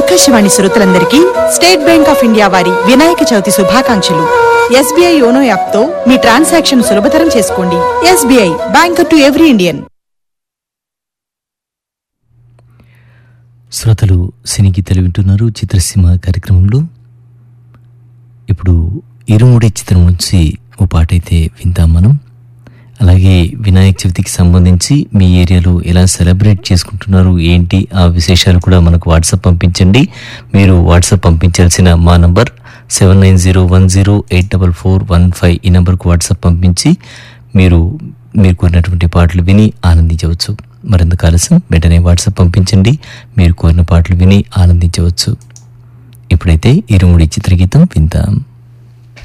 ఆకాశవాణి శ్రోతలందరికీ state bank of India వారి వినాయక చవితి శుభాకాంక్షలు ఎస్బీఐ యోనో యాప్ తో మీ ట్రాన్సాక్షన్ సులభతరం చేసుకోండి SBI bank to every Indian శ్రోతలు సినీ గీతలు వింటున్నారు చిత్రసీమ కార్యక్రమంలో ఇప్పుడు ఇరుముడి చిత్రం నుంచి ఓ పాట అయితే విందాం మనం అలాగే వినాయక చవితికి సంబంధించి మీ ఏరియాలో ఎలా సెలబ్రేట్ చేసుకుంటున్నారు ఏంటి ఆ విశేషాలు కూడా మనకు వాట్సాప్ పంపించండి మీరు వాట్సాప్ పంపించాల్సిన మా number seven nine zero one zero eight double four one five ఈ నెంబర్కు వాట్సాప్ పంపించి మీరు మీరు కోరినటువంటి పాటలు విని ఆనందించవచ్చు మరెందుకు ఆలస్యం వెంటనే వాట్సాప్ పంపించండి మీరు కోరిన పాటలు విని ఆనందించవచ్చు ఇప్పుడైతే ఇరుముడి చిత్రగీతం విందాం